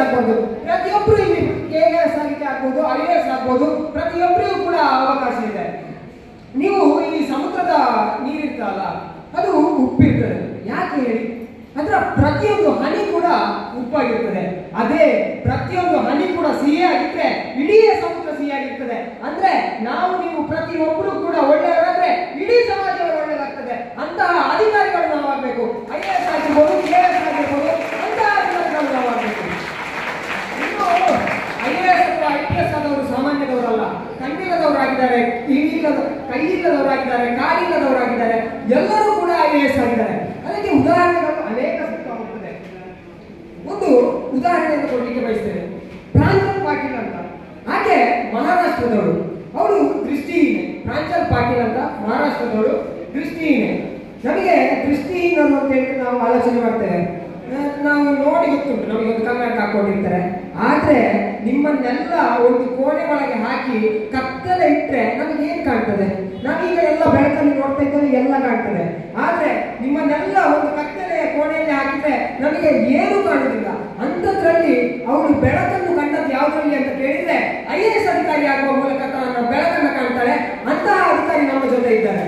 ಆಗ್ಬೋದು ಪ್ರತಿಯೊಬ್ಬರು ಇಲ್ಲಿ ಕೆ ಎಸ್ ಆಗಲಿಕ್ಕೆ ಆಗ್ಬೋದು ಐ ಎ ಎಸ್ ಆಗ್ಬೋದು ಪ್ರತಿಯೊಬ್ಬರಿಗೂ ಕೂಡ ಅವಕಾಶ ಇದೆ ನೀವು ಈ ಸಮುದ್ರದ ನೀರಿರ್ತಲ್ಲ ಅದು ಉಪ್ಪಿರ್ತದೆ ಯಾಕೆ ಹೇಳಿ ಅದರ ಪ್ರತಿಯೊಂದು ಹನಿ ಕೂಡ ಉಪ್ಪಾಗಿರ್ತದೆ ಅದೇ ಪ್ರತಿಯೊಂದು ಹನಿ ಕೂಡ ಸಿಹಿ ಆಗಿದ್ರೆ ಇಡೀ ಸಮುದ್ರ ಸಿಹಿಯಾಗಿರ್ತದೆ ಅಂದ್ರೆ ನಾವು ನೀವು ಪ್ರತಿಯೊಬ್ಬರು ಕೂಡ ಒಳ್ಳೆಯವರಾದ್ರೆ ಇಡೀ ಸಮಾಜ ಒಳ್ಳೆಯದಾಗ್ತದೆ ಅಂತಹ ಅಧಿಕಾರಿಗಳು ನಾವು ಆಗ್ಬೇಕು ಐ ಎ ಎಸ್ ಆಗಿರ್ಬೋದು ಕೆ ಎಸ್ ಆಗಿರ್ಬೋದು ಅಂತಹ ಅಧಿಕಾರಿಗಳು ನಾವು ಆಗ್ಬೇಕು ಇನ್ನು ಐ ಎ ಎಸ್ ಅಥವಾ ಐ ಪಿ ಎಸ್ ಆದವರು ಸಾಮಾನ್ಯದವರಲ್ಲ ಕಣ್ಣಿಲ್ಲದವರಾಗಿದ್ದಾರೆ ಕಿವಿಯಿಲ್ಲದ ಕೈಯಿಲ್ಲದವರಾಗಿದ್ದಾರೆ ಕಾಲಿಲ್ಲದವರಾಗಿದ್ದಾರೆ ಎಲ್ಲರೂ ಕೂಡ ಐ ಎ ಎಸ್ ಆಗಿದ್ದಾರೆ ಅದಕ್ಕೆ ಉದಾಹರಣೆಗಳು ಅನೇಕ ಸಿಗ್ತಾ ಹೋಗ್ತದೆ ಒಂದು ಉದಾಹರಣೆಯನ್ನು ಕೊಡ್ಲಿಕ್ಕೆ ಬಯಸ್ತೇನೆ ಪ್ರಾಂಜಲ್ ಪಾಟೀಲ್ ಅಂತ ಹಾಗೆ ಮಹಾರಾಷ್ಟ್ರದವರು ಅವರು ದೃಷ್ಟಿಹೀನೆ ಪ್ರಾಂಜಲ್ ಪಾಟೀಲ್ ಅಂತ ಮಹಾರಾಷ್ಟ್ರದವರು ದೃಷ್ಟಿಹೀನೆ ನಮಗೆ ದೃಷ್ಟಿಹೀನರು ಅಂತ ಹೇಳಿದ್ರೆ ನಾವು ಆಲೋಚನೆ ಮಾಡ್ತೇವೆ ಆ, ನಾವು ನೋಡಿ ಗೊತ್ತುಂಟು ನಮಗೆ ಒಂದು ಕನ್ನಡಕ ಹಾಕೊಂಡಿರ್ತಾರೆ ಆದ್ರೆ ನಿಮ್ಮನ್ನೆಲ್ಲ ಒಂದು ಕೋಣೆ ಒಳಗೆ ಹಾಕಿ ಕತ್ತಲೆ ಇಟ್ರೆ ನಮಗೆ ಏನ್ ಕಾಣ್ತದೆ ನಾವೀಗ ಎಲ್ಲ ಬೆಳಕಲ್ಲಿ ನೋಡ್ತಾ ಇದ್ದೇವೆ ಎಲ್ಲ ಕಾಣ್ತದೆ ಆದ್ರೆ ನಿಮ್ಮನ್ನೆಲ್ಲ ಒಂದು ಕತ್ತಲೆಯ ಕೋಣೆಯಲ್ಲಿ ಹಾಕಿದ್ರೆ ನಮಗೆ ಏನು ಕಾಣುದಿಲ್ಲ ಅಂಥದ್ರಲ್ಲಿ ಅವರು ಬೆಳಕನ್ನು ಕಂಡದ್ದು ಯಾವುದರಲ್ಲಿ ಅಂತ ಕೇಳಿದ್ರೆ ಐ ಎ ಎಸ್ ಅಧಿಕಾರಿ ಆಗುವ ಮೂಲಕ ತನ್ನ ಬೆಳಕನ್ನು ಕಾಣ್ತಾಳೆ ಅಂತಹ ಅಧಿಕಾರಿ ನಮ್ಮ ಜೊತೆ ಇದ್ದಾರೆ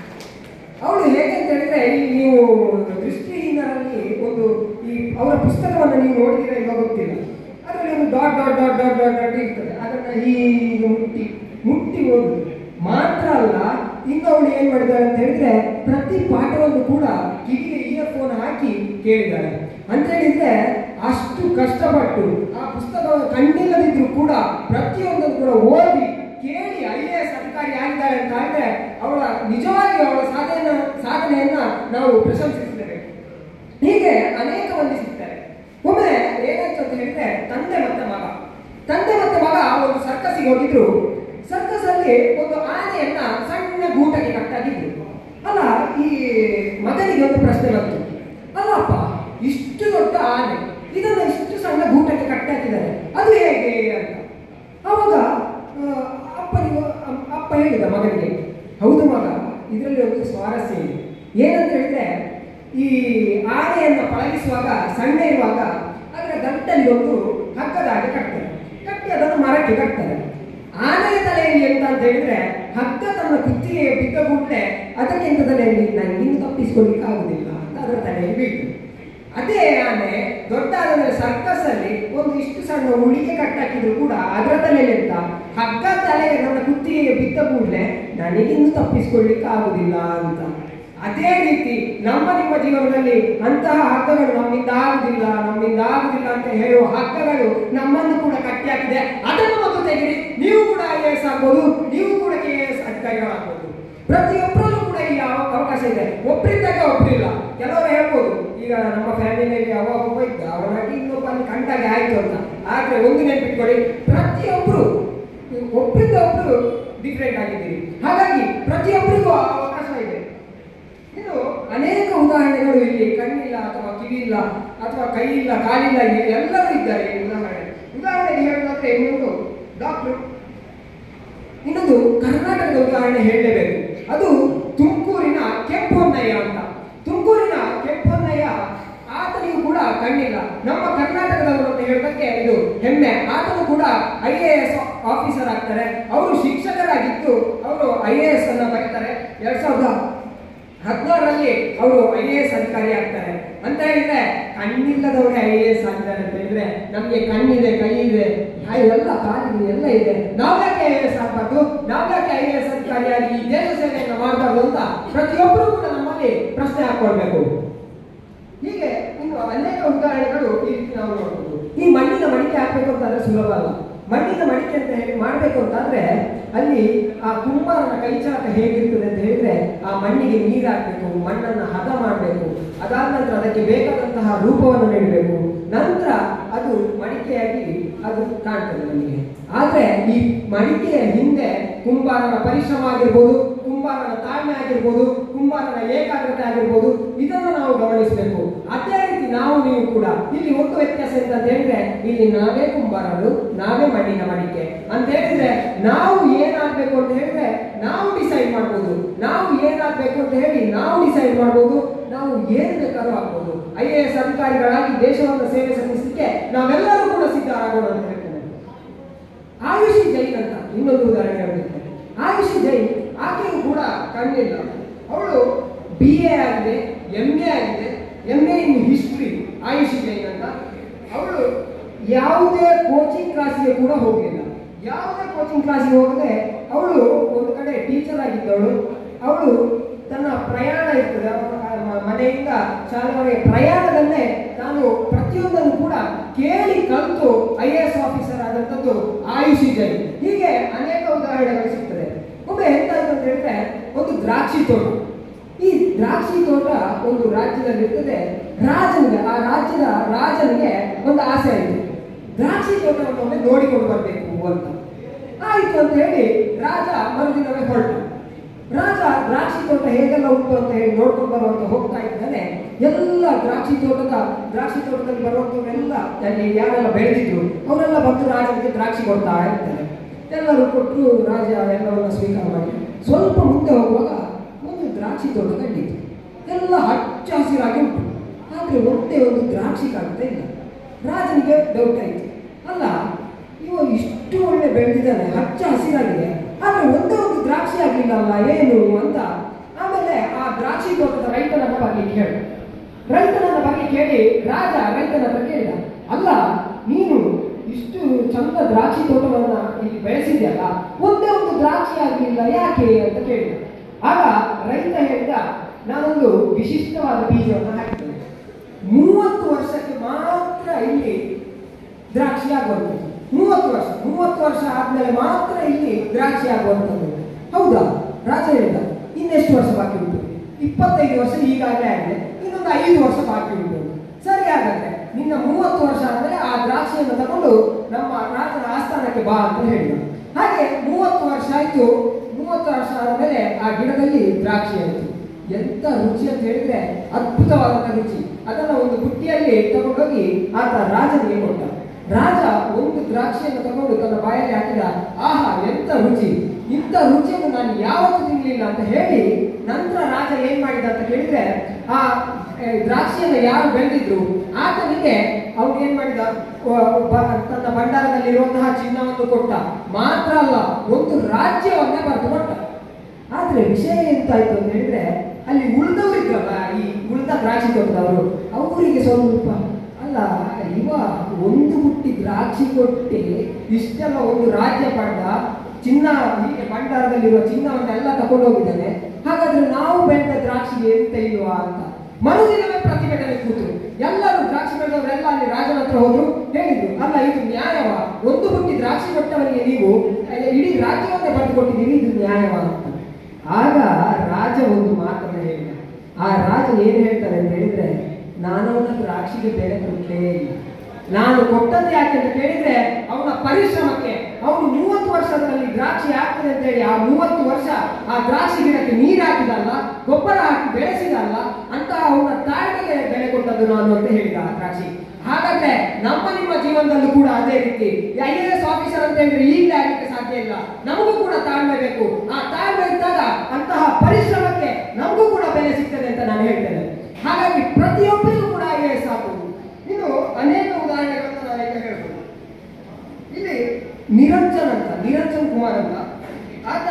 ಅವಳು ಹೇಗೆ ಅಂತ ಹೇಳಿದ್ರೆ ಈ ನೀವು ದೃಷ್ಟಿಹೀನರಲ್ಲಿ ಒಂದು ಈ ಅವರ ಪುಸ್ತಕವನ್ನು ನೀವು ನೋಡಿದ್ರೆ ಇವಾಗ ಗೊತ್ತಿಲ್ಲ ಅದರಲ್ಲಿ ಒಂದು dot dot dot dot dot dot ಇರ್ತದೆ ಅದನ್ನ ಹೀಗೆ ಮುಟ್ಟಿ ಮುಟ್ಟಿ ಓದುದು ಮಾತ್ರ ಅಲ್ಲ ಇನ್ನು ಅವಳು ಏನ್ ಮಾಡಿದಾಳೆ ಅಂತ ಹೇಳಿದ್ರೆ ಪ್ರತಿ ಪಾಠವನ್ನು ಕೂಡ ಕಿವಿಗೆ ಇಯರ್ಫೋನ್ ಹಾಕಿ ಕೇಳಿದ್ದಾಳೆ ಅಂತ ಹೇಳಿದ್ರೆ ಅಷ್ಟು ಕಷ್ಟಪಟ್ಟು ಆ ಪುಸ್ತಕವನ್ನು ಕಣ್ಣಿಲ್ಲದಿದ್ರು ಕೂಡ ಪ್ರತಿಯೊಂದನ್ನು ಕೂಡ ಓದಿ ಕೇಳಿ ಐ ಎ ಎಸ್ ಅಧಿಕಾರಿ ಆಗಿದ್ದಾಳೆ ಅಂತ ಆದ್ರೆ ಅವಳ ನಿಜವಾಗಿ ಅವಳ ಸಾಧನೆ ಸಾಧನೆಯನ್ನ ನಾವು ಪ್ರಶಂಸಿಸ್ತೇವೆ ಹೀಗೆ ಅನೇಕ ಮಂದಿ ಸಿಗ್ತಾರೆ ಒಮ್ಮೆ ಏನಾಯ್ತು ಅಂತ ಹೇಳಿದ್ರೆ ತಂದೆ ಮತ್ತೆ ಮಗ ತಂದೆ ಮತ್ತೆ ಮಗ ಒಂದು ಸರ್ಕಸ್ಸಿಗೆ ಹೋಗಿದ್ರು ಸರ್ಕಸ್ ಅಲ್ಲಿ ಒಂದು ಆನೆಯನ್ನ ಸಣ್ಣ ಗೂಟಕ್ಕೆ ಕಟ್ಟಾಗಿದ್ರು ಅಲ್ಲ ಈ ಮಗನಿಗೆ ಒಂದು ಪ್ರಶ್ನೆ ಬಂತು ಅಲ್ಲಪ್ಪ ಇಷ್ಟು ದೊಡ್ಡ ಆನೆ ಇದನ್ನ ಇಷ್ಟು ಸಣ್ಣ ಗೂಟಕ್ಕೆ ಕಟ್ಟಾಕಿದ್ದಾರೆ ಅದು ಹೇಗೆ ಅಂತ ಅವಾಗ ಆ, ಅಪ್ಪನಿಗೆ ಅಮ್- ಅಪ್ಪ ಹೇಳಿದ ಮಗನಿಗೆ ಹೌದು ಮಗ ಇದರಲ್ಲಿ ಒಂದು ಸ್ವಾರಸ್ಯ ಇದೆ ಏನಂತ ಹೇಳಿದ್ರೆ ಈ ಆನೆಯನ್ನು ಪಳಗಿಸುವಾಗ ಸಣ್ಣ ಇರುವಾಗ ಅದರ ಗಂಟಲ್ಲಿ ಒಂದು ಹಗ್ಗದ ಹಾಗೆ ಕಟ್ತಾರೆ ಕಟ್ಟಿ ಅದನ್ನು ಮರಕ್ಕೆ ಕಟ್ತಾರೆ ಆನೆಯ ತಲೆಯಲ್ಲಿ ಎಂತ ಅಂತ ಹೇಳಿದ್ರೆ ಹಗ್ಗ ತನ್ನ ಕುತ್ತಿಗೆ ಬಿದ್ದ ಕೂಡಲೇ ಅದಕ್ಕಿಂತ ತಲೆಯಲ್ಲಿ ನನಗೆ ಇನ್ನು ತಪ್ಪಿಸ್ಕೊಳ್ಳಿಕ್ಕೆ ಆಗುದಿಲ್ಲ ಅಂತ ಅದರ ತಲೆಯಲ್ಲಿ ಬೀಳ್ತು ಅದೇ ಆನೆ ದೊಡ್ಡ ಆದ ಸರ್ಕಸ್ ಅಲ್ಲಿ ಒಂದು ಇಷ್ಟು ಸಣ್ಣ ಉಳಿಗೆ ಕಟ್ಟಾಕಿದ್ರು ಕೂಡ ಅದರ ತಲೆಯಲ್ಲಿ ಎಂತ ಹಗ್ಗ ತಲೆಗೆ ನನ್ನ ಕುತ್ತಿಗೆ ಬಿದ್ದ ಕೂಡಲೇ ನನಗಿನ್ನು ತಪ್ಪಿಸ್ಕೊಳ್ಳಿಕ್ಕೆ ಆಗುದಿಲ್ಲ ಅಂತ ಅದೇ ರೀತಿ ನಮ್ಮ ನಿಮ್ಮ ಜೀವನದಲ್ಲಿ ಅಂತಹ ಹಗ್ಗಗಳು ನಮ್ಮಿಂದ ಆಗುದಿಲ್ಲ ನಮ್ಮಿಂದ ಆಗುದಿಲ್ಲ ಅಂತ ಹೇಳುವ ಹಗ್ಗಗಳು ನಮ್ಮನ್ನು ಕೂಡ ಕಟ್ಟಿ ಹಾಕಿದೆ ಅದನ್ನು ಮತ್ತು ತೆಗೆದಿ ನೀವು ಕೂಡ ಐ ಎ ಎಸ್ ಆಗ್ಬೋದು ನೀವು ಕೂಡ ಕೆ ಎ ಎಸ್ ಅಧಿಕಾರಿಗಳಾಗ್ಬೋದು ಪ್ರತಿಯೊಬ್ಬರಲ್ಲೂ ಕೂಡ ಇಲ್ಲಿ ಅವ- ಅವಕಾಶ ಇದೆ ಒಬ್ಬರಿದ್ದಾಗ ಒಬ್ಬರಿಲ್ಲ ಕೆಲವರು ಹೇಳ್ಬೋದು ಈಗ ನಮ್ಮ ಫ್ಯಾಮಿಲಿಯಲ್ಲಿ ಅವ ಒಬ್ಬ ಇದ್ದ ಅವನಾಗಿ ಇನ್ನೊಬ್ಬ ಅಲ್ಲಿ ಕಂಡಾಗೆ ಆಯ್ತು ಅಂತ ಆದ್ರೆ ಒಂದು ನೆನ್ಪಿಟ್ಕೊಳ್ಳಿ ಪ್ರತಿಯೊಬ್ಬರು ಒಬ್ಬರಿಂದ ಒಬ್ರು ಡಿಫ್ರೆಂಟ್ ಆಗಿದ್ದೀರಿ ಹಾಗಾಗಿ ಪ್ರತಿಯೊಬ್ಬರಿಗೂ ಆ ಅವಕಾಶ ಇದೆ ಇನ್ನು ಅನೇಕ ಉದಾಹರಣೆಗಳು ಇಲ್ಲಿ ಕಣ್ಣಿಲ್ಲ ಅಥವಾ ಕಿವಿ ಇಲ್ಲ ಅಥವಾ ಕೈ ಇಲ್ಲ ಕಾಲಿಲ್ಲ ಇಲ್ಲಿ ಎಲ್ಲರೂ ಇದ್ದಾರೆ ಈ ಉದಾಹರಣೆ ಉದಾಹರಣೆಗೆ ಹೇಳೋದಾದ್ರೆ ಇನ್ನೊಂದು ಡಾಕ್ಟರ್ ಇನ್ನೊಂದು ಕರ್ನಾಟಕದ ಉದಾಹರಣೆ ಹೇಳಲೇಬೇಕು ಅದು ತುಮಕೂರಿನ ಕೆಂಪೊನ್ನಯ್ಯ ಅಂತ ತುಮಕೂರಿನ ಕೆಂಪೊನ್ನಯ್ಯ ಆತನಿಗೂ ಕೂಡ ಕಣ್ಣಿಲ್ಲ ನಮ್ಮ ಕರ್ನಾಟಕದವರು ಅಂತ ಹೇಳೋದಕ್ಕೆ ಇದು ಹೆಮ್ಮೆ ಆತನು ಕೂಡ ಐ ಎ ಎಸ್ ಆಫೀಸರ್ ಆಗ್ತಾರೆ ಅವರು ಶಿಕ್ಷಕರಾಗಿದ್ದು ಅವರು ಐ ಎ ಎಸ್ ಅನ್ನ ಬರೀತಾರೆ ಎರಡ್ ಸಾವಿರದ ಹದಿನಾರರಲ್ಲಿ ಅವರು ಐ ಎ ಎಸ್ ಅಧಿಕಾರಿ ಆಗ್ತಾರೆ ಅಂತ ಹೇಳಿದ್ರೆ ಕಣ್ಣಿಲ್ಲದವರೇ ಐ ಎ ಎಸ್ ಆಗಿದ್ದಾರೆ ಅಂತ ಹೇಳಿದ್ರೆ ನಮ್ಗೆ ಕಣ್ಣಿದೆ ಕೈ ಇದೆ ಎಲ್ಲ ಕಾಲಿದೆ ಎಲ್ಲ ಇದೆ ನಾವ್ಯಾಕೆ ಐ ಎ ಎಸ್ ಆಗ್ಬಾರ್ದು ನಾವ್ಯಾಕೆ ಐ ಎ ಎಸ್ ಅಧಿಕಾರಿಯಾಗಿ ಈ ದೇಶ ಸೇವೆಯನ್ನು ಮಾಡಬಾರ್ದು ಅಂತ ಪ್ರತಿಯೊಬ್ಬರು ಕೂಡ ನಮ್ಮಲ್ಲಿ ಪ್ರಶ್ನೆ ಹಾಕೊಳ್ಬೇಕು ಹೀಗೆ ಇನ್ನು ಅನೇಕ ಉದಾಹರಣೆಗಳು ಈ ರೀತಿ ನಾವು ನೋಡಬಹುದು ಈ ಮಣ್ಣಿನ ಮಡಿಕೆ ಹಾಕ್ಬೇಕು ಅಂತಂದ್ರೆ ಸುಲಭ ಅಲ್ಲ ಮಣ್ಣಿನ ಮಡಿಕೆ ಅಂತ ಹೇಳಿ ಮಾಡಬೇಕು ಅಂತಾದ್ರೆ ಅಲ್ಲಿ ಆ ಕುಂಬಾರನ ಕೈಚಾಟ ಹೇಗಿರ್ತದೆ ಅಂತ ಹೇಳಿದ್ರೆ ಆ ಮಣ್ಣಿಗೆ ನೀರು ಹಾಕ್ಬೇಕು ಮಣ್ಣನ್ನ ಹದ ಮಾಡಬೇಕು ಅದಾದ ನಂತರ ಅದಕ್ಕೆ ಬೇಕಾದಂತಹ ರೂಪವನ್ನು ನೀಡಬೇಕು ನಂತರ ಅದು ಮಡಿಕೆಯಾಗಿ ಅದು ಕಾಣ್ತದೆ ನಮಗೆ ಆದ್ರೆ ಈ ಮಡಿಕೆಯ ಹಿಂದೆ ಕುಂಬಾರನ ಪರಿಶ್ರಮ ಆಗಿರ್ಬೋದು ಕುಂಬಾರನ ತಾಳ್ಮೆ ಆಗಿರ್ಬೋದು ಕುಂಬಾರನ ಏಕಾಗ್ರತೆ ಆಗಿರ್ಬೋದು ಇದನ್ನು ನಾವು ಗಮನಿಸಬೇಕು ಅದೇ ರೀತಿ ನಾವು ನೀವು ಕೂಡ ಇಲ್ಲಿ ಒಂದು ವ್ಯತ್ಯಾಸ ಎಂತ ಅಂತ ಹೇಳಿದ್ರೆ ಇಲ್ಲಿ ನಾವೇ ಕುಂಬಾರರು ನಾವೇ ಮಣ್ಣಿನ ಮಡಿಕೆ ಅಂತ ಹೇಳಿದ್ರೆ ನಾವು ಏನಾಗ್ಬೇಕು ಅಂತ ಹೇಳಿದ್ರೆ ನಾವು ಡಿಸೈಡ್ ಮಾಡ್ಬೋದು ನಾವು ಏನಾಗ್ಬೇಕು ಅಂತ ಹೇಳಿ ನಾವು ಡಿಸೈಡ್ ಮಾಡ್ಬೋದು ನಾವು ಏನ್ ಬೇಕಾದ್ರೂ ಆಗ್ಬೋದು ಐ ಎ ಎಸ್ ಅಧಿಕಾರಿಗಳಾಗಿ ದೇಶವನ್ನು ಸೇವೆ ಸಲ್ಲಿಸಲಿಕ್ಕೆ ನಾವೆಲ್ಲರೂ ಕೂಡ ಆಗೋಣ ಅಂತ ಹೇಳ್ತೇನೆ ಆಯುಷಿ ಜೈನ್ ಅಂತ ಇನ್ನೊಂದು ಉದಾಹರಣೆ ಹೇಳ್ತೇನೆ ಆಯುಷಿ ಜೈನ್ ಆಕೆಯೂ ಕೂಡ ಕಣ್ಣಿಲ್ಲ ಅವಳು ಬಿ ಎ ಆಗಿದೆ ಎಂ ಎ ಆಗಿದೆ M A in history Ayushi Jain ಅಂತ ಅವಳು ಯಾವುದೇ ಕೋಚಿಂಗ್ ಕ್ಲಾಸಿಗೆ ಕೂಡ ಹೋಗಲಿಲ್ಲ ಯಾವುದೇ ಕೋಚಿಂಗ್ ಕ್ಲಾಸಿಗೆ ಹೋಗದೆ ಅವಳು ಒಂದು ಕಡೆ ಟೀಚರ್ ಆಗಿದ್ದವಳು ಅವಳು ತನ್ನ ಪ್ರಯಾಣ ಇರ್ತದೆ ಅವಳ ಮ- ಮನೆಯಿಂದ ಶಾಲೆವರೆಗೆ ಪ್ರಯಾಣದಲ್ಲೇ ತಾನು ಪ್ರತಿಯೊಂದನ್ನು ಕೂಡ ಕೇಳಿ ಕಲಿತು ಐ ಎ ಎಸ್ ಆಫೀಸರ್ ಆದಂಥದ್ದು ಆಯುಷಿ ಜೈನ್ ಹೀಗೆ ಅನೇಕ ಉದಾಹರಣೆಗಳು ಸಿಗ್ತದೆ ಒಮ್ಮೆ ಎಂತಾಯ್ತು ಅಂತ ಹೇಳಿದ್ರೆ ಒಂದು ದ್ರಾಕ್ಷಿ ತೋಟ ಈ ದ್ರಾಕ್ಷಿ ತೋಟ ಒಂದು ರಾಜ್ಯದಲ್ಲಿ ಇರ್ತದೆ ರಾಜನಿಗೆ ಆ ರಾಜ್ಯದ ರಾಜನಿಗೆ ಒಂದು ಆಸೆ ಆಯಿತು ದ್ರಾಕ್ಷಿ ತೋಟವನ್ನು ಒಮ್ಮೆ ನೋಡಿಕೊಂಡು ಬರಬೇಕು ಅಂತ ಆಯ್ತು ಅಂತ ಹೇಳಿ ರಾಜ ಮರುದಿನವೇ ಹೊರಟ ರಾಜ ದ್ರಾಕ್ಷಿ ತೋಟ ಹೇಗೆಲ್ಲ ಉಂಟು ಅಂತ ಹೇಳಿ ನೋಡ್ಕೊಂಡು ಬರುವಂತ ಹೋಗ್ತಾ ಇದ್ದಾನೆ ಎಲ್ಲ ದ್ರಾಕ್ಷಿ ತೋಟದ ದ್ರಾಕ್ಷಿ ತೋಟದಲ್ಲಿ ಬರುವಂತವರೆಲ್ಲ ಅಲ್ಲಿ ಯಾರೆಲ್ಲ ಬೆಳೆದಿದ್ರು ಅವರೆಲ್ಲ ಬಂದು ರಾಜನಿಗೆ ದ್ರಾಕ್ಷಿ ಕೊಡ್ತಾ ಇರ್ತಾರೆ ಎಲ್ಲರೂ ಕೊಟ್ಟು ರಾಜ ಎಲ್ಲವನ್ನ ಸ್ವೀಕಾರ ಮಾಡಿ ಸ್ವಲ್ಪ ಮುಂದೆ ಹೋಗುವಾಗ ಒಂದು ದ್ರಾಕ್ಷಿ ತೋಟ ಕಂಡಿತು ಎಲ್ಲ ಹಚ್ಚ ಹಸಿರಾಗಿ ಉಂಟು ಆದ್ರೆ ಒಂದೇ ಒಂದು ದ್ರಾಕ್ಷಿ ಕಾಣ್ತಾ ಇಲ್ಲ ರಾಜನಿಗೆ ಡೌಟ್ ಆಯ್ತು ಅಲ್ಲ ಇವ ಇಷ್ಟು ಒಳ್ಳೆ ಬೆಳೆದಿದ್ದಾನೆ ಹಚ್ಚ ಹಸಿರಾಗಿದೆ ಆದ್ರೆ ಒಂದೇ ಒಂದು ದ್ರಾಕ್ಷಿ ಆಗ್ಲಿಲ್ಲ ಅಲ್ಲ ಏನು ಅಂತ ಆಮೇಲೆ ಆ ದ್ರಾಕ್ಷಿ ತೋಟದ ರೈತನನ್ನ ಬಗ್ಗೆ ಕೇಳಿ ರೈತನನ್ನ ಬಗ್ಗೆ ಕೇಳಿ ರಾಜ ರೈತನ ಹತ್ರ ಕೇಳಿದ ಅಲ್ಲ ನೀನು ಇಷ್ಟು ಚಂದ ದ್ರಾಕ್ಷಿ ತೋಟವನ್ನ ಇಲ್ಲಿ ಬೆಳೆಸಿದ್ಯಲ್ಲ ಒಂದೇ ಒಂದು ದ್ರಾಕ್ಷಿ ಆಗ್ಲಿಲ್ಲ ಯಾಕೆ ಅಂತ ಕೇಳಿದ ಆಗ ರೈತ ಹೇಳಿದ ನಾನೊಂದು ವಿಶಿಷ್ಟವಾದ ಬೀಜವನ್ನು ಹಾಕಿದ್ದೇನೆ ಮೂವತ್ತು ವರ್ಷಕ್ಕೆ ಮಾತ್ರ ಇಲ್ಲಿ ದ್ರಾಕ್ಷಿ ಆಗುವಂಥದ್ದು ಮೂವತ್ತು ವರ್ಷ ಮೂವತ್ತು ವರ್ಷ ಆದ್ಮೇಲೆ ಮಾತ್ರ ಇಲ್ಲಿ ದ್ರಾಕ್ಷಿ ಆಗುವಂಥದ್ದು ಹೌದಾ ರಾಜ ಹೇಳಿದ ಇನ್ನೆಷ್ಟು ವರ್ಷ ಬಾಕಿ ಉಂಟು ಇಪ್ಪತ್ತೈದು ವರ್ಷ ಈಗಾಗಲೇ ಆಗಿದೆ ಇನ್ನೊಂದು ಐದು ವರ್ಷ ಬಾಕಿ ಉಂಟು ಸರಿ ಹಾಗಾದ್ರೆ ನಿನ್ನ ಮೂವತ್ತು ವರ್ಷ ಆದ್ಮೇಲೆ ಆ ದ್ರಾಕ್ಷಿಯನ್ನು ತಗೊಂಡು ನಮ್ಮ ರಾಜನ ಆಸ್ಥಾನಕ್ಕೆ ಬಾ ಅಂತ ಹೇಳಿದ ಹಾಗೆ ಮೂವತ್ತು ವರ್ಷ ಆಯ್ತು ಮೂವತ್ತು ವರ್ಷ ಆದ್ಮೇಲೆ ಆ ಗಿಡದಲ್ಲಿ ದ್ರಾಕ್ಷಿ ಆಯ್ತು ಎಂತ ರುಚಿ ಅಂತ ಹೇಳಿದ್ರೆ ಅದ್ಭುತವಾದಂತ ರುಚಿ ಅದನ್ನ ಒಂದು ಬುಟ್ಟಿಯಲ್ಲಿ ತಗೊಂಡೋಗಿ ಆತ ರಾಜನಿಗೆ ಕೊಟ್ಟ ರಾಜ ಒಂದು ದ್ರಾಕ್ಷಿಯನ್ನು ತಗೊಂಡು ತನ್ನ ಬಾಯಲ್ಲಿ ಹಾಕಿದ ಆಹಾ ಎಂತ ರುಚಿ ಇಂಥ ರುಚಿಯನ್ನು ನಾನು ಯಾವತ್ತೂ ತಿನ್ನಲಿಲ್ಲ ಅಂತ ಹೇಳಿ ನಂತರ ರಾಜ ಏನ್ ಮಾಡಿದ ಅಂತ ಕೇಳಿದ್ರೆ ಆ ಏ, ದ್ರಾಕ್ಷಿಯನ್ನು ಯಾರು ಬೆಳೆದಿದ್ರು ಆತನಿಗೆ ಅವ್ನು ಏನ್ ಮಾಡಿದ ವ- ಬ- ತನ್ನ ಭಂಡಾರದಲ್ಲಿರುವಂತಹ ಚಿನ್ನವನ್ನು ಕೊಟ್ಟ ಮಾತ್ರ ಅಲ್ಲ ಒಂದು ರಾಜ್ಯವನ್ನೇ ಬರೆದು ಕೊಟ್ಟ ಆದ್ರೆ ವಿಷಯ ಎಂತಾಯ್ತು ಅಂತ ಹೇಳಿದ್ರೆ ಅಲ್ಲಿ ಉಳಿದವರಿದ್ರಲ್ಲ ಈ ಉಳಿದ ದ್ರಾಕ್ಷಿ ತೋಟದವರು ಅವರಿಗೆ ಸ್ವಲ್ಪ ಅಲ್ಲ ಇವ ಒಂದು ಬುಟ್ಟಿ ದ್ರಾಕ್ಷಿ ಕೊಟ್ಟೆ ಇಷ್ಟೆಲ್ಲ ಒಂದು ರಾಜ್ಯ ಪಡ್ಡ ಚಿನ್ನ ಹೀಗೆ ಭಂಡಾರದಲ್ಲಿರುವ ಚಿನ್ನವನ್ನೆಲ್ಲ ತಕೊಂಡು ಹೋಗಿದ್ದಾನೆ ಹಾಗಾದ್ರೆ ನಾವು ಬೆಳೆದ ದ್ರಾಕ್ಷಿಗೆ ಎಂತ ಇಲ್ವಾ ಅಂತ ಮರುದಿನವೇ ಪ್ರತಿಭಟನೆ ಕೂತರು ಎಲ್ಲರೂ ದ್ರಾಕ್ಷಿ ಬೆಳೆದವರೆಲ್ಲ ಅಲ್ಲಿ ರಾಜನ ಹತ್ರ ಹೋದ್ರು ಹೇಳಿದ್ರು ಅಲ್ಲ ಇದು ನ್ಯಾಯವ ಒಂದು ಬುಟ್ಟಿ ದ್ರಾಕ್ಷಿ ಕೊಟ್ಟವರಿಗೆ ನೀವು ಅಹ್, ಇಡೀ ರಾಜ್ಯವನ್ನೇ ಬರೆದು ಕೊಟ್ಟಿದ್ದೀರಿ ಇದು ನ್ಯಾಯವ ಅಂತ ಆಗ ರಾಜ ಒಂದು ಮಾತನ್ನ ಹೇಳಿದ ಆ ರಾಜ ಏನ್ ಹೇಳ್ತಾನೆ ಅಂತ ಹೇಳಿದ್ರೆ ನಾನು ಅವನ ದ್ರಾಕ್ಷಿಗೆ ಬೆಲೆ ಕೊಟ್ಟೇ ಇಲ್ಲ ನಾನು ಕೊಟ್ಟದ್ದು ಯಾಕೆ ಅಂತ ಕೇಳಿದ್ರೆ ಅವನ ಪರಿಶ್ರಮಕ್ಕೆ ಅವನು ಮೂವತ್ತು ವರ್ಷದಲ್ಲಿ ದ್ರಾಕ್ಷಿ ಆಗ್ತದೆ ಅಂತ ಹೇಳಿ ಆ ಮೂವತ್ತು ವರ್ಷ ಆ ದ್ರಾಕ್ಷಿ ಗಿಡಕ್ಕೆ ನೀರು ಹಾಕಿದಲ್ಲ ಗೊಬ್ಬರ ಹಾಕಿ ಬೆಳೆಸಿದಲ್ಲ ಅಂತ ಅವನ ತಾಯಿಗೆ ಬೆಲೆ ಕೊಟ್ಟದ್ದು ನಾನು ಅಂತ ಹೇಳಿದ ಆ ದ್ರಾಕ್ಷಿ ಹಾಗಾದ್ರೆ ನಮ್ಮ ನಿಮ್ಮ ಜೀವನದಲ್ಲೂ ಕೂಡ ಅದೇ ರೀತಿ ಐ ಎ ಎಸ್ ಆಫೀಸರ್ ಅಂತ ಹೇಳಿದ್ರೆ ಈಗಲೇ ಆಗಲಿಕ್ಕೆ ಸಾಧ್ಯ ಇಲ್ಲ ನಮಗೂ ಕೂಡ ತಾಳ್ಮೆ ಬೇಕು ಆ ತಾಳ್ಮೆ ಇದ್ದಾಗ ಅಂತಹ ಪರಿಶ್ರಮಕ್ಕೆ ನಮಗೂ ಕೂಡ ಬೆಲೆ ಸಿಗ್ತದೆ ಅಂತ ನಾನು ಹೇಳ್ತೇನೆ ಹಾಗಾಗಿ ಪ್ರತಿಯೊಬ್ಬರಿಗೂ ಕೂಡ ಐ ಎ ಎಸ್ ಆಗ್ಬೋದು ಇನ್ನು ಅನೇಕ ಉದಾಹರಣೆಗಳನ್ನು ನಾನು ಈಗ ಹೇಳ್ಬೋದು ಇಲ್ಲಿ ನಿರಂಜನ್ ಅಂತ ನಿರಂಜನ್ ಕುಮಾರ್ ಅಂತ ಆತ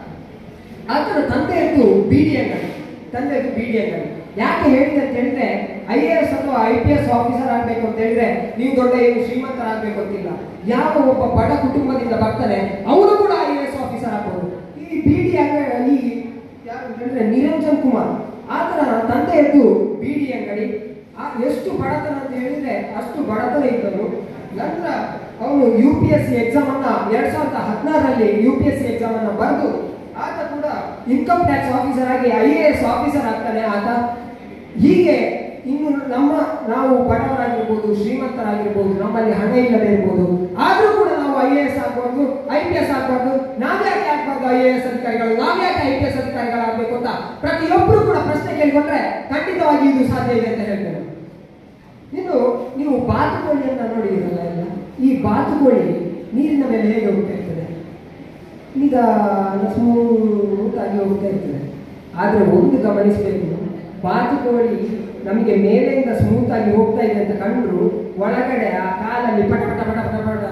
ಆತನ ತಂದೆಯದ್ದು ಬಿ ಡಿ ಅಂಗಡಿ ತಂದೆಯದ್ದು ಬಿ ಡಿ ಅಂಗಡಿ ಯಾಕೆ ಹೇಳಿದೆ ಅಂತ ಹೇಳಿದ್ರೆ ಐ ಎ ಎಸ್ ಅಥವಾ ಐ ಪಿ ಎಸ್ ಆಫೀಸರ್ ಆಗ್ಬೇಕು ಅಂತ ಹೇಳಿದ್ರೆ ನೀವು ದೊಡ್ಡ ಏನು ಶ್ರೀಮಂತರಾಗಬೇಕು ಅಂತಿಲ್ಲ ಯಾವ ಒಬ್ಬ ಬಡ ಕುಟುಂಬದಿಂದ ಬರ್ತಾನೆ ಅವನು ಕೂಡ ಐ ಎ ಎಸ್ ಆಫೀಸರ್ ಆಗ್ಬೋದು ಈ ಬಿ ಡಿ ಅಂಗಡಿ ಈ ಯಾರು ಅಂತ ಹೇಳಿದ್ರೆ ನಿರಂಜನ್ ಕುಮಾರ್ ಆತನ ತಂದೆಯದ್ದು ಬಿ ಡಿ ಅಂಗಡಿ ಆ ಎಷ್ಟು ಬಡತನ ಅಂತ ಹೇಳಿದ್ರೆ ಅಷ್ಟು ಬಡತನ ಇದ್ದನು ನಂತರ ಅವನು U P S C exam ಅನ್ನ ಎರಡ್ ಸಾವಿರದ ಹದಿನಾರರಲ್ಲಿ U P S C exam ಅನ್ನ ಬರೆದು ಆತ ಕೂಡ ಇನ್ಕಮ್ ಟ್ಯಾಕ್ಸ್ ಆಫೀಸರ್ ಆಗಿ ಐ ಎ ಎಸ್ ಆಫೀಸರ್ ಆಗ್ತಾನೆ ಆತ ಹೀಗೆ ಇನ್ನು ನಮ್ಮ ನಾವು ಬಡವರಾಗಿರ್ಬೋದು ಶ್ರೀಮಂತರಾಗಿರ್ಬೋದು ನಮ್ಮಲ್ಲಿ ಹಣ ಇಲ್ಲದೆ ಇರ್ಬೋದು ಆದ್ರೂ ಕೂಡ ನಾವು ಐ ಎ ಎಸ್ ಆಗ್ಬಾರ್ದು ಐ ಪಿ ಎಸ್ ಆಗ್ಬಾರ್ದು ನಾವ್ಯಾಕೆ ಆಗ್ಬಾರ್ದು ಐ ಎ ಎಸ್ ಅಧಿಕಾರಿಗಳು ನಾವ್ಯಾಕೆ ಐ ಪಿ ಎಸ್ ಅಧಿಕಾರಿಗಳಾಗಬೇಕು ಅಂತ ಪ್ರತಿಯೊಬ್ಬರು ಕೂಡ ಪ್ರಶ್ನೆ ಕೇಳಿಕೊಂಡ್ರೆ ಖಂಡಿತವಾಗಿ ಇದು ಸಾಧ್ಯ ಇದೆ ಅಂತ ಹೇಳ್ತೇನೆ ಇನ್ನು ನೀವು ಬಾತುಕೋಳಿಯನ್ನ ನೋಡಿದಿರಲ್ಲ ಎಲ್ಲ ಈ ಬಾತುಕೋಳಿ ನೀರಿನ ಮೇಲೆ ಹೇಗೆ ಹೋಗ್ತಾ ಇರ್ತದೆ ನಿಧಾನ ಸ್ಮೂತ್ ಆಗಿ ಹೋಗ್ತಾ ಇರ್ತದೆ ಆದರೆ ಒಂದು ಗಮನಿಸಬೇಕು ಬಾತುಕೋಳಿ ನಮಗೆ ಮೇಲೆಯಿಂದ ಸ್ಮೂತ್ ಆಗಿ ಹೋಗ್ತಾ ಇದೆ ಅಂತ ಕಂಡ್ರು ಒಳಗಡೆ ಆ ಕಾಲಲ್ಲಿ ಪಟ ಪಟ ಪಟ ಪಟ ಪಟ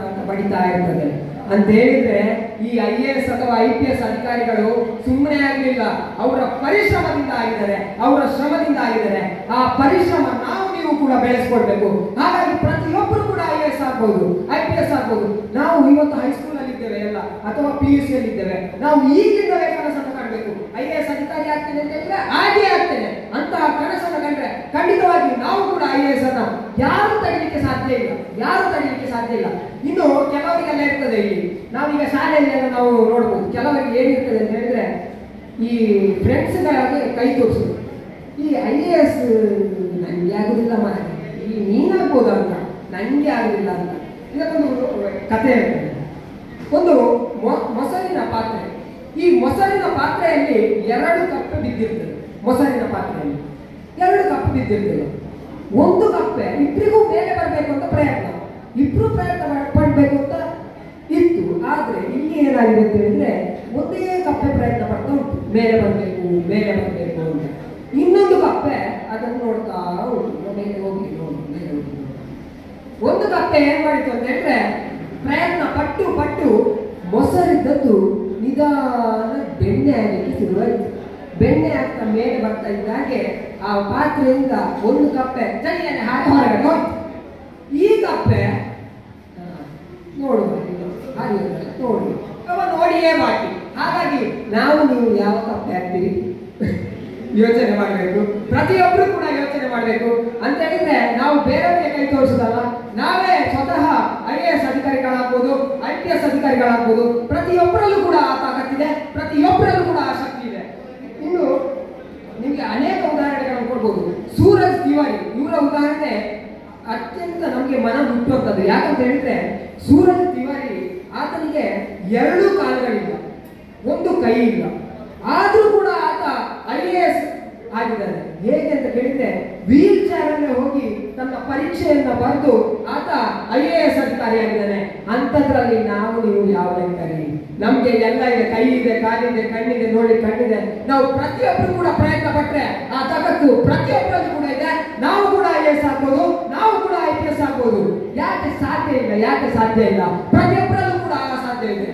ನಡೀತಾ ಇರ್ತದೆ ಅಂತ ಹೇಳಿದ್ರೆ ಈ ಐ ಎ ಎಸ್ ಅಥವಾ ಐ ಪಿ ಎಸ್ ಅಧಿಕಾರಿಗಳು ಸುಮ್ಮನೆ ಆಗಲಿಲ್ಲ ಅವರ ಪರಿಶ್ರಮದಿಂದ ಆಗಿದ್ದಾರೆ ಅವರ ಶ್ರಮದಿಂದ ಆಗಿದ್ದಾರೆ ಆ ಪರಿಶ್ರಮ ನಾವು ನೀವು ಕೂಡ ಬೆಳೆಸ್ಕೊಳ್ಬೇಕು ಹಾಗಾಗಿ ಪ್ರತಿಯೊಬ್ಬರು ಕೂಡ ಐ ಎ ಎಸ್ ಆಗ್ಬೋದು ಐ ಪಿ ಎಸ್ ಆಗ್ಬೋದು ನಾವು ಇವತ್ತು ಹೈಸ್ಕೂಲ್ ಅಲ್ಲಿ ಇದ್ದೇವೆ ಎಲ್ಲ ಅಥವಾ ಪಿ ಯು ಸಿ ಅಲ್ಲಿ ಇದ್ದೇವೆ ನಾವು ಈಗಿಂದಲೇ ಕನಸನ್ನು ಕಾಣಬೇಕು ಐ ಎ ಎಸ್ ಅಧಿಕಾರಿ ಆಗ್ತೇನೆ ಅಂತ ಹೇಳಿದ್ರೆ ಹಾಗೆ ಆಗ್ತೇನೆ ಅಂತಹ ಕನಸನ್ನು ಕಂಡ್ರೆ ಖಂಡಿತವಾಗಿ ನಾವು ಕೂಡ ಐ ಎ ಎಸ್ ಅನ್ನು ಯಾರು ತಡೀಲಿಕ್ಕೆ ಸಾಧ್ಯ ಇಲ್ಲ ಯಾರು ತಡೀಲಿಕ್ಕೆ ಸಾಧ್ಯ ಇಲ್ಲ ಇನ್ನು ಕೆಲವರಿಗೆಲ್ಲ ಇರ್ತದೆ ಇಲ್ಲಿ ನಾವೀಗ ಶಾಲೆಯಲ್ಲೆಲ್ಲ ನಾವು ನೋಡ್ಬೋದು ಕೆಲವರಿಗೆ ಏನಿರ್ತದೆ ಅಂತ ಹೇಳಿದ್ರೆ ಈ ಫ್ರೆಂಡ್ಸ್ಗಳಿಗೆ ಕೈ ತೋರಿಸೋದು ಈ ಐ ಎ ಎಸ್ ನನಗೆ ಆಗುದಿಲ್ಲ ಮಾರ ಈ ನೀನಾಗ್ಬೋದು ಅಂತ ನನಗೆ ಆಗುದಿಲ್ಲ ಅಂತ ಇದಕ್ಕೊಂದು ಕಥೆ ಹೇಳ್ತೇನೆ ಒಂದು ಮೊ- ಮೊಸರಿನ ಪಾತ್ರೆ ಈ ಮೊಸರಿನ ಪಾತ್ರೆಯಲ್ಲಿ ಎರಡು ಕಪ್ಪೆ ಬಿದ್ದಿರ್ತದೆ ಮೊಸರಿನ ಪಾತ್ರೆಯಲ್ಲಿ ಎರಡು ಕಪ್ಪು ಬಿದ್ದಿರ್ತದೆ ಒಂದು ಕಪ್ಪೆ ಇಬ್ಬರಿಗೂ ಮೇಲೆ ಬರಬೇಕು ಅಂತ ಪ್ರಯತ್ನ ಇಬ್ರು ಪ್ರಯತ್ನ ಮಾಡ್- ಪಡ್ಬೇಕು ಅಂತ ಇತ್ತು ಆದ್ರೆ ಇಲ್ಲಿ ಏನಾಗಿದೆ ಅಂತ ಹೇಳಿದ್ರೆ ಒಂದೇ ಕಪ್ಪೆ ಪ್ರಯತ್ನ ಪಡ್ತಾ ಉಂಟು ಮೇಲೆ ಬರಬೇಕು ಮೇಲೆ ಬರಬೇಕು ಅಂತ ಇನ್ನೊಂದು ಕಪ್ಪೆ ಅದನ್ನು ನೋಡ್ತಾ ಉಂಟು ಮೇಲೆ ಹೋಗಿ ನೋಡಿ ಮೇಲೆ ಹೋಗಿ ನೋಡಿ. ಒಂದು ಕಪ್ಪೆ ಏನ್ ಮಾಡಿತು ಅಂತ ಹೇಳಿದ್ರೆ ಪ್ರಯತ್ನ ಪಟ್ಟು ಪಟ್ಟು ಮೊಸರಿದ್ದದ್ದು ನಿಧಾನ ಬೆಣ್ಣೆ ಆಗಲಿಕ್ಕೆ ಶುರುವಾಯಿತು ಬೆಣ್ಣೆ ಆಗ್ತಾ ಮೇಲೆ ಬರ್ತಾ ಇದ್ದಾಗೆ ಆ ಪಾತ್ರೆಯಿಂದ ಒಂದು ಕಪ್ಪೆ ಚಳಿಯನೆ ಹಾಗೆ ಹೊರಗಡೆ ಹೋಯ್ತು ಈ ಕಪ್ಪೆ ಆ, ನೋಡುವ ಇದು, ಹಾಗೆ ಇರ್ತದೆ, ನೋಡಿ ಅವ ನೋಡಿಯೇ ಬಾಕಿ ಹಾಗಾಗಿ ನಾವು ನೀವು ಯಾವ ಕಪ್ಪೆ ಆಗ್ತೀವಿ ಯೋಚನೆ ಮಾಡಬೇಕು ಪ್ರತಿಯೊಬ್ಬರು ಕೂಡ ಯೋಚನೆ ಮಾಡಬೇಕು ಅಂತ ಹೇಳಿದ್ರೆ ನಾವು ಬೇರೆಯವರಿಗೆ ಕೈ ತೋರಿಸೋದಲ್ಲ ನಾವೇ ಸ್ವತಃ ಐ ಎ ಎಸ್ ಅಧಿಕಾರಿಗಳಾಗ್ಬೋದು ಐ ಪಿ ಎಸ್ ಅಧಿಕಾರಿಗಳಾಗ್ಬೋದು ಪ್ರತಿಯೊಬ್ಬರಲ್ಲೂ ಕೂಡ ಆ ತಾಕತ್ತಿದೆ ಪ್ರತಿಯೊಬ್ಬರಲ್ಲೂ ಕೂಡ ಆ ಶಕ್ತಿ ಇದೆ ಇನ್ನು ನಿಮಗೆ ಅನೇಕ ಉದಾಹರಣೆಗಳನ್ನು ಕೊಡ್ಬೋದು ಸೂರಜ್ ತಿವಾರಿ ಇವರ ಉದಾಹರಣೆ ಅತ್ಯಂತ ನಮಗೆ ಮನ ಮುಟ್ಟುವಂಥದ್ದು ಯಾಕಂತ ಹೇಳಿದ್ರೆ ಸೂರಜ್ ತಿವಾರಿ ಆತನಿಗೆ ಎರಡು ಕಾಲುಗಳಿಲ್ಲ ಒಂದು ಕೈ ಇಲ್ಲ ಆದ್ರೂ ಕೂಡ ಆತ ಐ ಎ ಎಸ್ ಆಗಿದ್ದಾನೆ ಹೇಗೆ ಅಂತ ಕೇಳಿದ್ರೆ ವೀಲ್ ಚೇರ್ ಅಲ್ಲೇ ಹೋಗಿ ತನ್ನ ಪರೀಕ್ಷೆಯನ್ನ ಬರೆದು ಆತ ಐ ಎ ಎಸ್ ಅಧಿಕಾರಿಯಾಗಿದ್ದಾನೆ ಅಂಥದ್ರಲ್ಲಿ ನಾವು ನೀವು ಯಾವ ಲೆಕ್ಕರಿ ನಮ್ಗೆ ಎಲ್ಲ ಇದೆ ಕೈ ಇದೆ ಕಾಲಿದೆ ಕಣ್ಣಿದೆ ನೋಡಿ ಕಣ್ಣಿದೆ ನಾವು ಪ್ರತಿಯೊಬ್ಬರು ಕೂಡ ಪ್ರಯತ್ನ ಪಟ್ರೆ ಆ ತಾಕತ್ತು ಪ್ರತಿಯೊಬ್ಬರಲ್ಲೂ ಕೂಡ ಇದೆ ನಾವು ಕೂಡ ಐ ಎಸ್ ಆಗ್ಬೋದು ನಾವು ಕೂಡ ಐ ಪಿ ಎಸ್ ಆಗ್ಬೋದು ಯಾಕೆ ಸಾಧ್ಯ ಇಲ್ಲ ಯಾಕೆ ಸಾಧ್ಯ ಇಲ್ಲ ಪ್ರತಿಯೊಬ್ಬರಲ್ಲೂ ಕೂಡ ಆ ಸಾಧ್ಯ ಇದೆ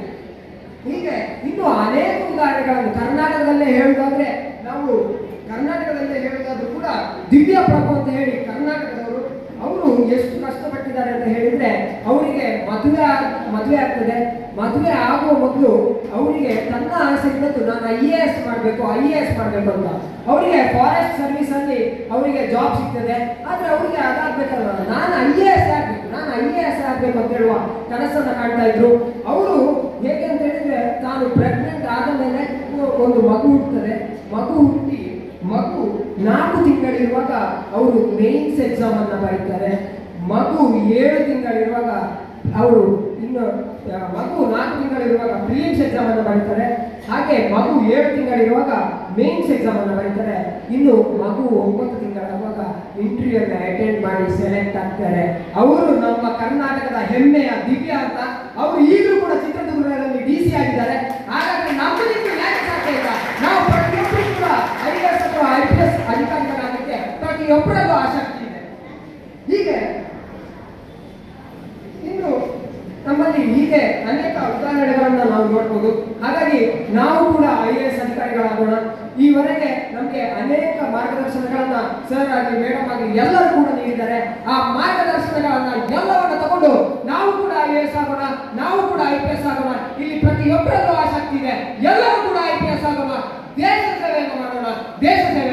ಹೀಗೆ ಇನ್ನು ಅನೇಕ ಉದಾಹರಣೆಗಳನ್ನು ಕರ್ನಾಟಕದಲ್ಲೇ ಹೇಳುವುದಾದ್ರೆ ನಾವು ಕರ್ನಾಟಕದಲ್ಲೇ ಹೇಳುವುದಾದ್ರೂ ಕೂಡ ದಿವ್ಯ ಪ್ರಭು ಅಂತ ಹೇಳಿ ಕರ್ನಾಟಕದವರು ಅವರು ಎಷ್ಟು ಕಷ್ಟಪಟ್ಟಿದ್ದಾರೆ ಅಂತ ಹೇಳಿದ್ರೆ ಅವರಿಗೆ ಮದುವೆ ಆಗ್- ಮದುವೆ ಆಗ್ತದೆ ಮದುವೆ ಆಗುವ ಮೊದಲು ಅವರಿಗೆ ತನ್ನ ಆಸೆ ಇದ್ದದ್ದು ನಾನು ಐ ಎ ಎಸ್ ಮಾಡಬೇಕು ಐ ಎ ಎಸ್ ಮಾಡಬೇಕು ಅಂತ ಅವರಿಗೆ ಫಾರೆಸ್ಟ್ ಸರ್ವಿಸ್ ಅಲ್ಲಿ ಅವರಿಗೆ ಜಾಬ್ ಸಿಗ್ತದೆ ಆದ್ರೆ ಅವರಿಗೆ ಅದಾಗ್ಬೇಕಲ್ಲ ನಾನು ಐ ಎ ಎಸ್ ಆಗ್ಬೇಕು ನಾನು ಐ ಎ ಎಸ್ ಆಗ್ಬೇಕು ಅಂತ ಹೇಳುವ ಕನಸನ್ನ ಕಾಣ್ತಾ ಇದ್ರು ಅವರು ಹೇಗೆ ಅಂತ ಹೇಳಿದ್ರೆ ತಾನು ಪ್ರೆಗ್ನೆಂಟ್ ಆದ ಮೇಲೆ ಒಂದು ಮಗು ಹುಟ್ಟುತ್ತದೆ ಮಗು ಹುಟ್ಟಿ ಮಗು ನಾಲ್ಕು ತಿಂಗಳಿರುವಾಗ ಅವರು ಮೇನ್ಸ್ ಎಕ್ಸಾಮ್ ಅನ್ನ ಬರೀತಾರೆ ಮಗು ಏಳು ತಿಂಗಳಿರುವಾಗ ಅವರು ಇನ್ನು ಆ, ಮಗು ನಾಲ್ಕು ತಿಂಗಳಿರುವಾಗ ಪ್ರಿಲಿಮ್ಸ್ ಎಕ್ಸಾಮ್ ಅನ್ನು ಬರೀತಾರೆ ಹಾಗೆ ಮಗು ಏಳು ತಿಂಗಳಿರುವಾಗ ಮೇನ್ಸ್ ಎಕ್ಸಾಮ್ ಅನ್ನು ಬರೀತಾರೆ ಇನ್ನು ಮಗು ಒಂಬತ್ತು ತಿಂಗಳಾಗುವಾಗ ಇಂಟರ್ವ್ಯೂ ಅಟೆಂಡ್ ಮಾಡಿ ಸೆಲೆಕ್ಟ್ ಆಗ್ತಾರೆ ಅವರು ನಮ್ಮ ಕರ್ನಾಟಕದ ಹೆಮ್ಮೆಯ ದಿವ್ಯ ಅಂತ ಅವರು ಈಗಲೂ ಕೂಡ ಚಿತ್ರದುರ್ಗದಲ್ಲಿ ಡಿ ಸಿ ಆಗಿದ್ದಾರೆ ಹಾಗಾದ್ರೆ ನಮ್ಮದಿಕ್ಕೆ ಯಾಕೆ ಸಾಧ್ಯ ಇಲ್ಲ ನಾವು ಪ್ರತಿಯೊಬ್ಬರು ಕೂಡ ಐ ಎಸ್ ಅಥವಾ ಐ ಪಿ ಎಸ್ ಅಧಿಕಾರಿಗಳಾಗಲಿಕ್ಕೆ ಪ್ರತಿಯೊಬ್ಬರಲ್ಲೂ ಆಸಕ್ತಿ ಇದೆ ಹೀಗೆ ಇನ್ನು ನಮ್ಮಲ್ಲಿ ಹೀಗೆ ಅನೇಕ ಉದಾಹರಣೆಗಳನ್ನ ನಾವು ನೋಡ್ಬೋದು ಹಾಗಾಗಿ ನಾವು ಕೂಡ ಐ ಎ ಎಸ್ ಅಧಿಕಾರಿಗಳಾಗೋಣ ಈವರೆಗೆ ನಮಗೆ ಅನೇಕ ಮಾರ್ಗದರ್ಶನಗಳನ್ನ ಸರ್ ಆಗಿ ಮೇಡಮ್ ಆಗಿ ಎಲ್ಲರೂ ಕೂಡ ನೀಡಿದ್ದಾರೆ ಆ ಮಾರ್ಗದರ್ಶನಗಳನ್ನ ಎಲ್ಲವನ್ನ ತಗೊಂಡು ನಾವು ಕೂಡ ಐ ಎ ಎಸ್ ಆಗೋಣ ನಾವು ಕೂಡ ಐ ಪಿ ಎಸ್ ಆಗೋಣ ಇಲ್ಲಿ ಪ್ರತಿಯೊಬ್ಬರಲ್ಲೂ ಆಸಕ್ತಿ ಇದೆ ಎಲ್ಲರೂ ಕೂಡ ಐ ಪಿ ಎಸ್ ಆಗೋಣ ದೇಶ ಸೇವೆಯನ್ನು ಮಾಡೋಣ ದೇಶ ಸೇವೆ